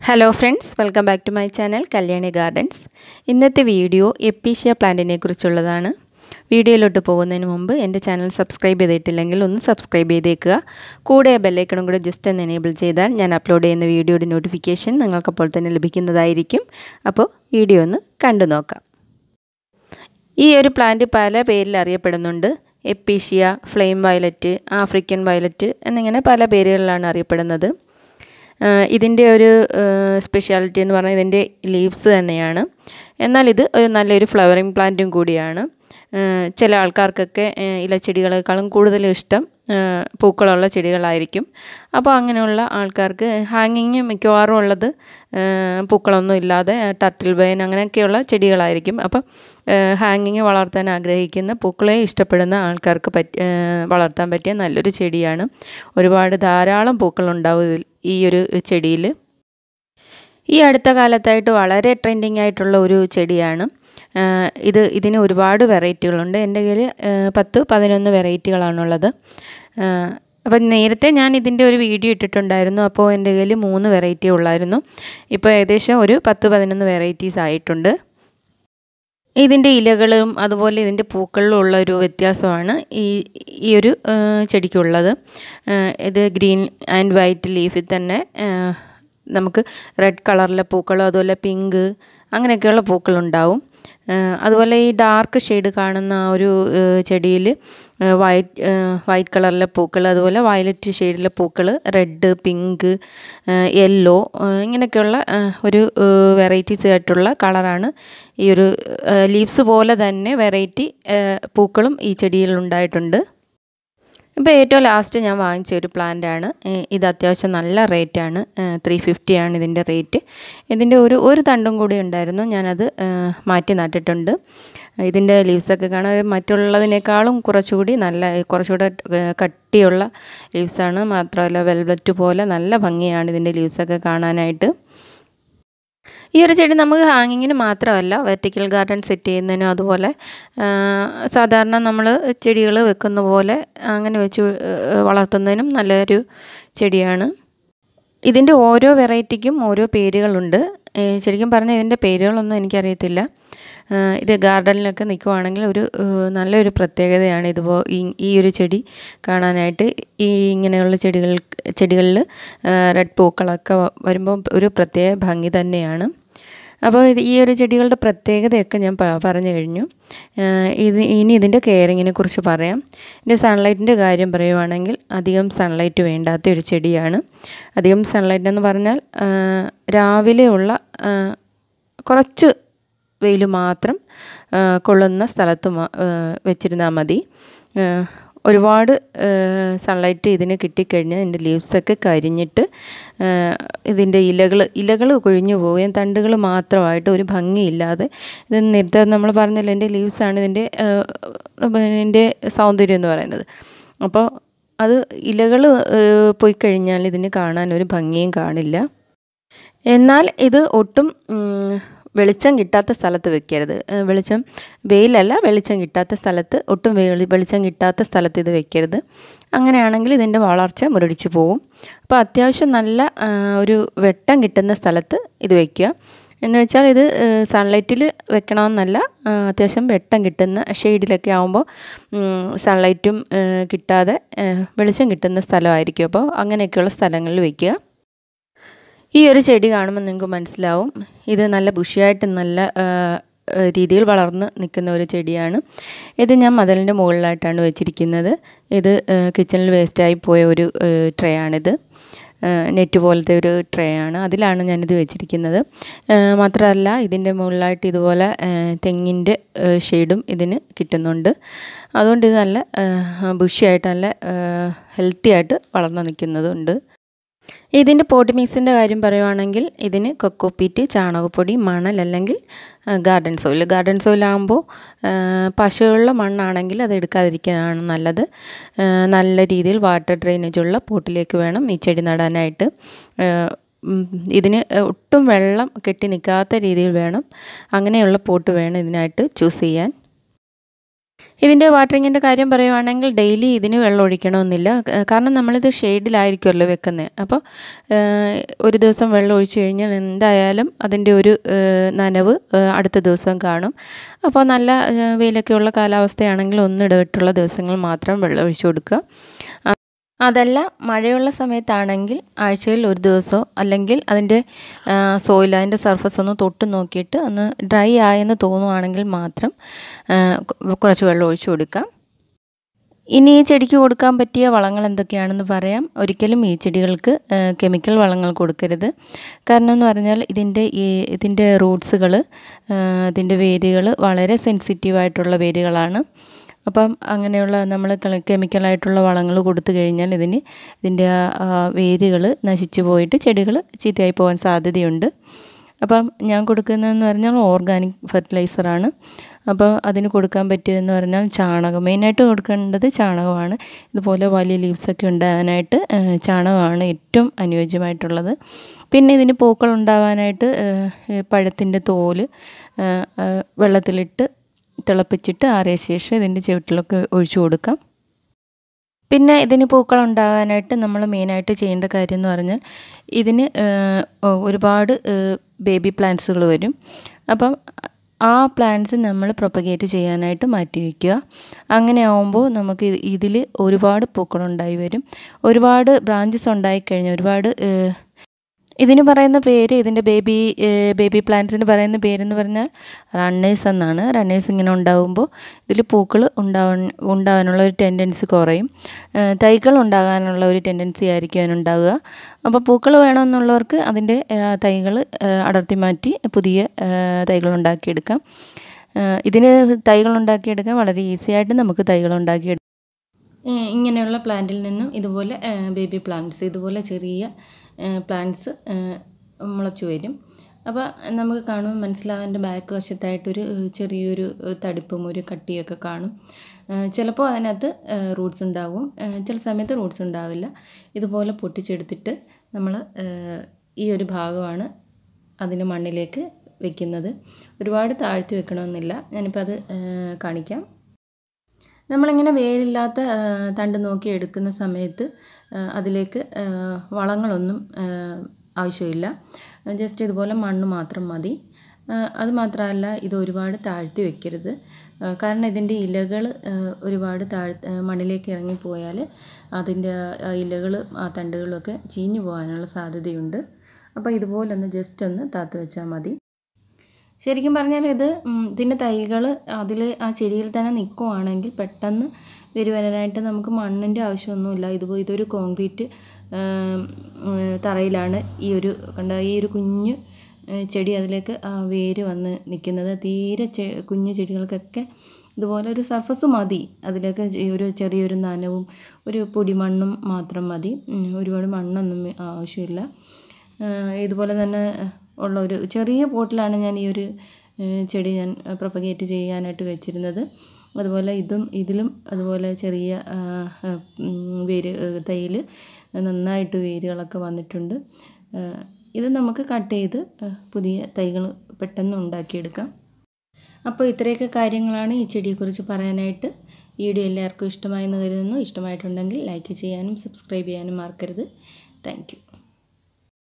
hello friends welcome back to my channel Kalyani gardens ഇന്നത്തെ video episcia പ്ലാന്റിനെ കുറിച്ചുള്ളതാണ് വീഡിയോയിലോട്ട് പോകുന്നതിന് മുമ്പ് എൻ്റെ ചാനൽ സബ്സ്ക്രൈബ് ചെയ്തിട്ടില്ലെങ്കിൽ ഒന്ന് സബ്സ്ക്രൈബ് ചെയ്തേക്കുക കൂടെ ബെല്ലൈക്കണും കൂടെ ജസ്റ്റ് ഒന്ന് എനേബിൾ ചെയ്താൽ ഞാൻ അപ്ലോഡ് ചെയ്യുന്ന വീഡിയോയുടെ നോട്ടിഫിക്കേഷൻ നിങ്ങൾക്കപ്പോൾ തന്നെ ലഭിക്കുന്നതായിരിക്കും അപ്പോൾ വീഡിയോ ഒന്ന് കണ്ടു നോക്കാം ഈ ഒരു പ്ലാന്റ് പല പേരിൽ അറിയപ്പെടുന്നുണ്ട് episcia flame violet African violet എന്നിങ്ങനെ പല പേരുകളിലാണ് അറിയപ്പെടുന്നത് ഇതിൻ്റെ ഒരു സ്പെഷ്യാലിറ്റി എന്ന് പറഞ്ഞാൽ ഇതിൻ്റെ ലീവ്സ് തന്നെയാണ് എന്നാൽ ഇത് ഒരു നല്ലൊരു ഫ്ലവറിങ് പ്ലാന്റും കൂടിയാണ് ചില ആൾക്കാർക്കൊക്കെ ഇലച്ചെടികളെക്കാളും കൂടുതലും ഇഷ്ടം പൂക്കളുള്ള ചെടികളായിരിക്കും അപ്പോൾ അങ്ങനെയുള്ള ആൾക്കാർക്ക് ഹാങ്ങിങ് മിക്കവാറും ഉള്ളത് പൂക്കളൊന്നും ഇല്ലാതെ ടർട്ടിൽ ബൈൻ അങ്ങനെയൊക്കെയുള്ള ചെടികളായിരിക്കും അപ്പം ഹാങ്ങിങ് വളർത്താൻ ആഗ്രഹിക്കുന്ന പൂക്കളെ ഇഷ്ടപ്പെടുന്ന ആൾക്കാർക്ക് പറ്റി വളർത്താൻ പറ്റിയ നല്ലൊരു ചെടിയാണ് ഒരുപാട് ധാരാളം പൂക്കളുണ്ടാവും ഇതിൽ ഈ ഒരു ചെടിയിൽ ഈ അടുത്ത കാലത്തായിട്ട് വളരെ ട്രെൻഡിങ് ആയിട്ടുള്ള ഒരു ചെടിയാണ് ഇത് ഇതിന് ഒരുപാട് വെറൈറ്റികളുണ്ട് എൻ്റെ കയ്യിൽ പത്ത് പതിനൊന്ന് വെറൈറ്റികളാണുള്ളത് അപ്പം നേരത്തെ ഞാൻ ഇതിൻ്റെ ഒരു വീഡിയോ ഇട്ടിട്ടുണ്ടായിരുന്നു അപ്പോൾ എൻ്റെ കയ്യിൽ മൂന്ന് വെറൈറ്റി ഉള്ളായിരുന്നു ഇപ്പോൾ ഏകദേശം ഒരു പത്ത് പതിനൊന്ന് വെറൈറ്റീസ് ആയിട്ടുണ്ട് ഇതിൻ്റെ ഇലകളും അതുപോലെ ഇതിൻ്റെ പൂക്കളിലും ഉള്ള ഒരു വ്യത്യാസമാണ് ഈ ഈ ഒരു ചെടിക്കുള്ളത് ഇത് ഗ്രീൻ ആൻഡ് വൈറ്റ് ലീഫിൽ തന്നെ നമുക്ക് റെഡ് കളറിലെ പൂക്കളും അതുപോലെ പിങ്ക് അങ്ങനെയൊക്കെയുള്ള പൂക്കളുണ്ടാവും അതുപോലെ ഈ ഡാർക്ക് ഷെയ്ഡ് കാണുന്ന ആ ഒരു ചെടിയിൽ വൈറ്റ് വൈറ്റ് കളറിലെ പൂക്കൾ അതുപോലെ വയലറ്റ് ഷെയ്ഡിലെ പൂക്കൾ റെഡ് പിങ്ക് യെല്ലോ ഇങ്ങനെയൊക്കെയുള്ള ഒരു വെറൈറ്റീസ് ആയിട്ടുള്ള കളറാണ് ഈ ഒരു ലീവ്സ് പോലെ തന്നെ വെറൈറ്റി പൂക്കളും ഈ ചെടിയിൽ ഉണ്ടായിട്ടുണ്ട് ഇപ്പോൾ ഏറ്റവും ലാസ്റ്റ് ഞാൻ വാങ്ങിച്ച ഒരു പ്ലാന്റാണ് ഇത് അത്യാവശ്യം നല്ല റേറ്റാണ് ത്രീ ഫിഫ്റ്റിയാണ് ഇതിൻ്റെ റേറ്റ് ഇതിൻ്റെ ഒരു ഒരു തണ്ടും കൂടി ഉണ്ടായിരുന്നു ഞാനത് മാറ്റി നട്ടിട്ടുണ്ട് ഇതിൻ്റെ ലീവ്സൊക്കെ കാണാൻ മറ്റുള്ളതിനേക്കാളും കുറച്ചുകൂടി നല്ല കുറച്ചുകൂടെ കട്ടിയുള്ള ലീവ്സാണ് മാത്രമല്ല വെൽവെറ്റ് പോലെ നല്ല ഭംഗിയാണ് ഇതിൻ്റെ ലീവ്സൊക്കെ കാണാനായിട്ട് ഈ ഒരു ചെടി നമുക്ക് ഹാങ്ങിങ്ങിന് മാത്രമല്ല വെർട്ടിക്കൽ ഗാർഡൻ സെറ്റ് ചെയ്യുന്നതിനും അതുപോലെ സാധാരണ നമ്മൾ ചെടികൾ വെക്കുന്ന പോലെ അങ്ങനെ വെച്ച് വളർത്തുന്നതിനും നല്ലൊരു ചെടിയാണ് ഇതിൻ്റെ ഓരോ വെറൈറ്റിക്കും ഓരോ പേരുകളുണ്ട് ശരിക്കും പറഞ്ഞാൽ ഇതിൻ്റെ പേരുകളൊന്നും എനിക്കറിയത്തില്ല ഇത് ഗാർഡനിലൊക്കെ നിൽക്കുവാണെങ്കിൽ ഒരു നല്ലൊരു പ്രത്യേകതയാണ് ഇതുപോ ഈ ഒരു ചെടി കാണാനായിട്ട് ഈ ഇങ്ങനെയുള്ള ചെടികൾ ചെടികളിൽ റെഡ് പൂക്കളൊക്കെ വരുമ്പോൾ ഒരു പ്രത്യേക ഭംഗി തന്നെയാണ് അപ്പോൾ ഇത് ഈ ഒരു ചെടികളുടെ പ്രത്യേകതയൊക്കെ ഞാൻ പറഞ്ഞു കഴിഞ്ഞു ഇത് ഇനി ഇതിൻ്റെ കെയറിങ്ങിനെ കുറിച്ച് പറയാം ഇതിൻ്റെ സൺലൈറ്റിൻ്റെ കാര്യം പറയുവാണെങ്കിൽ അധികം സൺലൈറ്റ് വേണ്ടാത്ത ഒരു ചെടിയാണ് അധികം സൺലൈറ്റ് എന്ന് പറഞ്ഞാൽ രാവിലെയുള്ള കുറച്ച് വെയിൽ മാത്രം കൊള്ളുന്ന സ്ഥലത്ത് വെച്ചിരുന്നാൽ മതി ഒരുപാട് സൺലൈറ്റ് ഇതിന് കിട്ടിക്കഴിഞ്ഞാൽ ഇതിൻ്റെ ലീവ്സൊക്കെ കരിഞ്ഞിട്ട് ഇതിൻ്റെ ഇലകൾ ഇലകൾ കൊഴിഞ്ഞു പോവുകയും തണ്ടുകൾ മാത്രമായിട്ട് ഒരു ഭംഗിയില്ലാതെ ഇത് നേരത്തെ നമ്മൾ പറഞ്ഞില്ല എൻ്റെ ലീവ്സാണ് ഇതിൻ്റെ ഇതിൻ്റെ സൗന്ദര്യം എന്ന് പറയുന്നത് അപ്പോൾ അത് ഇലകൾ പോയി കഴിഞ്ഞാൽ ഇതിന് കാണാൻ ഒരു ഭംഗിയും കാണില്ല എന്നാൽ ഇത് ഒട്ടും വെളിച്ചം കിട്ടാത്ത സ്ഥലത്ത് വെക്കരുത് വെളിച്ചം വെയിലല്ല വെളിച്ചം കിട്ടാത്ത സ്ഥലത്ത് ഒട്ടും വെളിച്ചം കിട്ടാത്ത സ്ഥലത്ത് ഇത് വെക്കരുത് അങ്ങനെയാണെങ്കിൽ ഇതിൻ്റെ വളർച്ച മുരടിച്ചു പോവും അപ്പോൾ അത്യാവശ്യം നല്ല ഒരു വെട്ടം കിട്ടുന്ന സ്ഥലത്ത് ഇത് വയ്ക്കുക എന്ന് വെച്ചാൽ ഇത് സൺലൈറ്റിൽ വെക്കണമെന്നല്ല അത്യാവശ്യം വെട്ടം കിട്ടുന്ന ഷെയ്ഡിലൊക്കെ ആകുമ്പോൾ സൺലൈറ്റും കിട്ടാതെ വെളിച്ചം കിട്ടുന്ന സ്ഥലമായിരിക്കും അപ്പോൾ അങ്ങനെയൊക്കെയുള്ള സ്ഥലങ്ങളിൽ വയ്ക്കുക ഈ ഒരു ചെടി കാണുമ്പോൾ നിങ്ങൾക്ക് മനസ്സിലാവും ഇത് നല്ല ബുഷിയായിട്ട് നല്ല രീതിയിൽ വളർന്ന് നിൽക്കുന്ന ഒരു ചെടിയാണ് ഇത് ഞാൻ മതിലിൻ്റെ മുകളിലായിട്ടാണ് വെച്ചിരിക്കുന്നത് ഇത് കിച്ചണിൽ വേസ്റ്റായി പോയ ഒരു ട്രേ ആണിത് നെറ്റ് പോലത്തെ ഒരു ട്രേ ആണ് അതിലാണ് ഞാനിത് വെച്ചിരിക്കുന്നത് മാത്രമല്ല ഇതിൻ്റെ മുകളിലായിട്ട് ഇതുപോലെ തെങ്ങിൻ്റെ ഷെയ്ഡും ഇതിന് കിട്ടുന്നുണ്ട് അതുകൊണ്ട് ഇത് നല്ല ബുഷിയായിട്ട് നല്ല ഹെൽത്തി ആയിട്ട് വളർന്നു നിൽക്കുന്നതുണ്ട് ഇതിൻ്റെ പോട്ട് മിക്സിൻ്റെ കാര്യം പറയുവാണെങ്കിൽ ഇതിന് കൊക്കോപ്പീറ്റ് ചാണകപ്പൊടി മണൽ അല്ലെങ്കിൽ ഗാർഡൻ സോയിൽ ഗാർഡൻ സോയിലാകുമ്പോൾ പശുവുള്ള മണ്ണാണെങ്കിൽ അത് എടുക്കാതിരിക്കാനാണ് നല്ലത് നല്ല രീതിയിൽ വാട്ടർ ഡ്രെയിനേജ് ഉള്ള പോട്ടിലേക്ക് വേണം ഈ ചെടി നടാനായിട്ട് ഇതിന് ഒട്ടും വെള്ളം കെട്ടി നിൽക്കാത്ത രീതിയിൽ വേണം അങ്ങനെയുള്ള പോട്ട് വേണം ഇതിനായിട്ട് ചൂസ് ചെയ്യാൻ ഇതിൻ്റെ വാട്ടറിങ്ങിൻ്റെ കാര്യം പറയുവാണെങ്കിൽ ഡെയിലി ഇതിന് വെള്ളം ഒഴിക്കണമെന്നില്ല ക- കാരണം നമ്മളിത് ഷെയ്ഡിലായിരിക്കുമല്ലോ വെക്കുന്നത് അപ്പോൾ ഏഹ്, ഒരു ദിവസം വെള്ളം ഒഴിച്ചു കഴിഞ്ഞാൽ എന്തായാലും അതിൻ്റെ ഒരു ഏഹ്, നനവ് ഏഹ്, അടുത്ത ദിവസം കാണും അപ്പോൾ നല്ല ഏഹ്, വെയിലൊക്കെയുള്ള കാലാവസ്ഥയാണെങ്കിൽ ഒന്നിടവിട്ടുള്ള ദിവസങ്ങൾ മാത്രം വെള്ളം ഒഴിച്ചു കൊടുക്കുക അ- അതല്ല മഴയുള്ള സമയത്താണെങ്കിൽ ആഴ്ചയിൽ ഒരു ദിവസമോ അല്ലെങ്കിൽ അതിൻ്റെ സോയിൽ അതിൻ്റെ സർഫസ് ഒന്ന് തൊട്ട് നോക്കിയിട്ട് ഒന്ന് ഡ്രൈ ആയെന്ന് തോന്നുവാണെങ്കിൽ മാത്രം ആ, കു- കുറച്ച് വെള്ളം ഒഴിച്ചു കൊടുക്കാം ഇനി ഈ ചെടിക്ക് കൊടുക്കാൻ പറ്റിയ വളങ്ങൾ എന്തൊക്കെയാണെന്ന് പറയാം ഒരിക്കലും ഈ ചെടികൾക്ക് ആ, കെമിക്കൽ വളങ്ങൾ കൊടുക്കരുത് കാരണം എന്ന് പറഞ്ഞാൽ ഇതിൻ്റെ ഈ ഇതിൻ്റെ റൂട്ട്സുകൾ ഇതിൻ്റെ വേരുകൾ വളരെ സെൻസിറ്റീവായിട്ടുള്ള വേരുകളാണ് അപ്പം അങ്ങനെയുള്ള നമ്മൾ കെമിക്കലായിട്ടുള്ള വളങ്ങൾ കൊടുത്തു കഴിഞ്ഞാൽ ഇതിന് ഇതിൻ്റെ വേരുകൾ നശിച്ചു പോയിട്ട് ചെടികൾ ചീത്തയായി പോകാൻ സാധ്യതയുണ്ട് അപ്പം ഞാൻ കൊടുക്കുന്നതെന്ന് പറഞ്ഞാൽ ഓർഗാനിക് ഫെർട്ടിലൈസറാണ് അപ്പോൾ അതിന് കൊടുക്കാൻ പറ്റിയതെന്ന് പറഞ്ഞാൽ ചാണകം മെയിനായിട്ട് കൊടുക്കേണ്ടത് ചാണകമാണ് ഇതുപോലെ വലിയ ലീവ്സൊക്കെ ഉണ്ടാകാനായിട്ട് ആ, ചാണകമാണ് ഏറ്റവും അനുയോജ്യമായിട്ടുള്ളത് പിന്നെ ഇതിന് പൂക്കൾ ഉണ്ടാവാനായിട്ട് പഴത്തിൻ്റെ തോല് ആ, ആ, വെള്ളത്തിലിട്ട് തിളപ്പിച്ചിട്ട് ആറിയ ശേഷം ഇതിൻ്റെ ചുവട്ടിലൊക്കെ ഒഴിച്ചു കൊടുക്കാം പിന്നെ ഇതിന് പൂക്കൾ ഉണ്ടാകാനായിട്ട് നമ്മൾ മെയിനായിട്ട് ചെയ്യേണ്ട കാര്യം എന്ന് പറഞ്ഞാൽ ഇതിന് ഏഹ്, ഒ- ഒരുപാട് ബേബി പ്ലാന്റ്സുകൾ വരും അപ്പം ആ പ്ലാന്റ്സ് നമ്മൾ പ്രൊപ്പഗേറ്റ് ചെയ്യാനായിട്ട് മാറ്റി വയ്ക്കുക അങ്ങനെ ആവുമ്പോൾ നമുക്ക് ഇതിൽ ഒരുപാട് പൂക്കളുണ്ടായി വരും ഒരുപാട് ബ്രാഞ്ചസ് ഉണ്ടായിക്കഴിഞ്ഞാൽ ഒരുപാട് ഏഹ്, ഇതിന് പറയുന്ന പേര് ഇതിൻ്റെ ബേബി ബേബി പ്ലാന്റ്സിന് പറയുന്ന പേരെന്ന് പറഞ്ഞാൽ റണ്ണേഴ്സ് എന്നാണ് റണ്ണേഴ്സ് ഇങ്ങനെ ഉണ്ടാകുമ്പോൾ ഇതിൽ പൂക്കൾ ഉണ്ടാവാൻ ഉണ്ടാകാനുള്ള ഒരു ടെൻഡൻസി കുറയും ഏഹ് തൈകൾ ഉണ്ടാകാനുള്ള ഒരു ടെൻഡൻസി ആയിരിക്കും അതിനുണ്ടാവുക അപ്പോൾ പൂക്കൾ വേണമെന്നുള്ളവർക്ക് അതിൻ്റെ തൈകൾ അടർത്തി മാറ്റി പുതിയ ഏഹ് തൈകൾ ഉണ്ടാക്കിയെടുക്കാം ഏഹ് ഇതിന് തൈകൾ ഉണ്ടാക്കിയെടുക്കാൻ വളരെ ഈസി ആയിട്ട് നമുക്ക് തൈകൾ ഉണ്ടാക്കിയെടുക്കാം ഏഹ് ഇങ്ങനെയുള്ള പ്ലാന്റിൽ നിന്നും ഇതുപോലെ ബേബി പ്ലാന്റ്സ് ഇതുപോലെ ചെറിയ പ്ലാന്റ്സ് മുളച്ചു വരും അപ്പോൾ നമുക്ക് കാണുമ്പോൾ മനസ്സിലാവും എൻ്റെ ബാക്ക് വശത്തായിട്ടൊരു ഏഹ് ചെറിയൊരു ഏഹ് തടിപ്പും ഒരു കട്ടിയൊക്കെ കാണും ഏഹ് ചിലപ്പോൾ അതിനകത്ത് റൂട്ട്സ് ഉണ്ടാവും ഏഹ് ചില സമയത്ത് റൂട്ട്സ് ഉണ്ടാവില്ല ഇതുപോലെ പൊട്ടിച്ചെടുത്തിട്ട് നമ്മൾ ഈ ഒരു ഭാഗമാണ് അതിന് മണ്ണിലേക്ക് വെക്കുന്നത് ഒരുപാട് താഴ്ത്തി വെക്കണമെന്നില്ല ഞാനിപ്പോൾ അത് ഏഹ് കാണിക്കാം നമ്മളിങ്ങനെ വേരില്ലാത്ത ആ, തണ്ട് നോക്കി എടുക്കുന്ന സമയത്ത് ആ, അതിലേക്ക് ആ, വളങ്ങളൊന്നും ആ, ആവശ്യമില്ല ജസ്റ്റ് ഇതുപോലെ മണ്ണ് മാത്രം മതി ആ, അത് മാത്രമല്ല ഇത് ഒരുപാട് താഴ്ത്തി വെക്കരുത് ആ, കാരണം ഇതിൻ്റെ ഇലകൾ ഒരുപാട് താഴ് ആ, മണ്ണിലേക്ക് ഇറങ്ങിപ്പോയാൽ അതിൻ്റെ ഇലകൾ ആ തണ്ടുകളൊക്കെ ചീഞ്ഞു പോകാനുള്ള സാധ്യതയുണ്ട് അപ്പോൾ ഇതുപോലെ ഒന്ന് ജസ്റ്റ് ഒന്ന് താത്ത് വെച്ചാൽ മതി ശരിക്കും പറഞ്ഞാൽ ഇത് ഉം, ഇതിൻ്റെ തൈകൾ അതിൽ ആ ചെടിയിൽ തന്നെ നിൽക്കുവാണെങ്കിൽ പെട്ടെന്ന് വരുവാനായിട്ട് നമുക്ക് മണ്ണിൻ്റെ ആവശ്യമൊന്നുമില്ല ഇത് ഇതൊരു കോൺക്രീറ്റ് ആം, ഉം, തറയിലാണ് ഈ ഒരു കണ്ട ഈ ഒരു കുഞ്ഞ് ഏ, ചെടി അതിലേക്ക് ആ വേര് വന്ന് നിൽക്കുന്നത് തീരെ ചെ കുഞ്ഞു ചെടികൾക്കൊക്കെ ഇതുപോലെ ഒരു സർഫസ് മതി അതിലേക്ക് ഈ ഒരു ചെറിയൊരു നനവും ഒരു പൊടിമണ്ണും മാത്രം മതി ഉം, ഒരുപാട് മണ്ണൊന്നും ആവശ്യമില്ല ആ, ഇതുപോലെ തന്നെ ഉള്ള ഒരു ചെറിയ പോട്ടിലാണ് ഞാൻ ഈ ഒരു ഏ, ചെടി ഞാൻ പ്രൊപ്പഗേറ്റ് ചെയ്യാനായിട്ട് വെച്ചിരുന്നത് അതുപോലെ ഇതും ഇതിലും അതുപോലെ ചെറിയ ആ, ആ, ഉം, വേര് തൈയിൽ നന്നായിട്ട് വേരുകളൊക്കെ വന്നിട്ടുണ്ട് ആ, ഇത് നമുക്ക് കട്ട് ചെയ്ത് ആ, പുതിയ തൈകൾ പെട്ടെന്ന് ഉണ്ടാക്കിയെടുക്കാം അപ്പോൾ ഇത്രയൊക്കെ കാര്യങ്ങളാണ് ഈ ചെടിയെക്കുറിച്ച് പറയാനായിട്ട് വീഡിയോ എല്ലാവർക്കും ഇഷ്ടമായെന്ന് കരുതുന്നു ഇഷ്ടമായിട്ടുണ്ടെങ്കിൽ ലൈക്ക് ചെയ്യാനും സബ്സ്ക്രൈബ് ചെയ്യാനും മറക്കരുത് താങ്ക്